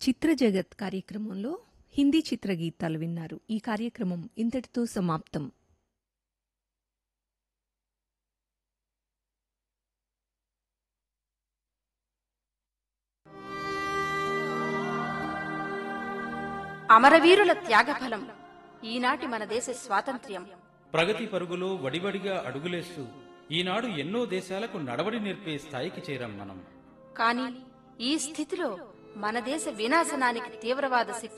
చిత్ర జగత్ కార్యక్రమంలో హిందీ చిత్ర గీతాలు విన్నారు ఈ కార్యక్రమం ఇంతటితో సమాప్తం అమరవీరుల త్యాగఫలం ఈనాటి మన దేశ స్వాతంత్ర్యం ప్రగతి పరుగులో వడివడిగా అడుగులేస్తూ ఈనాడు ఎన్నో దేశాలకు నడవడి నేర్పే స్థాయికి చేరాం మనం కానీ ఈ స్థితిలో మన దేశ వినాశనానికి తీవ్రవాద శక్తి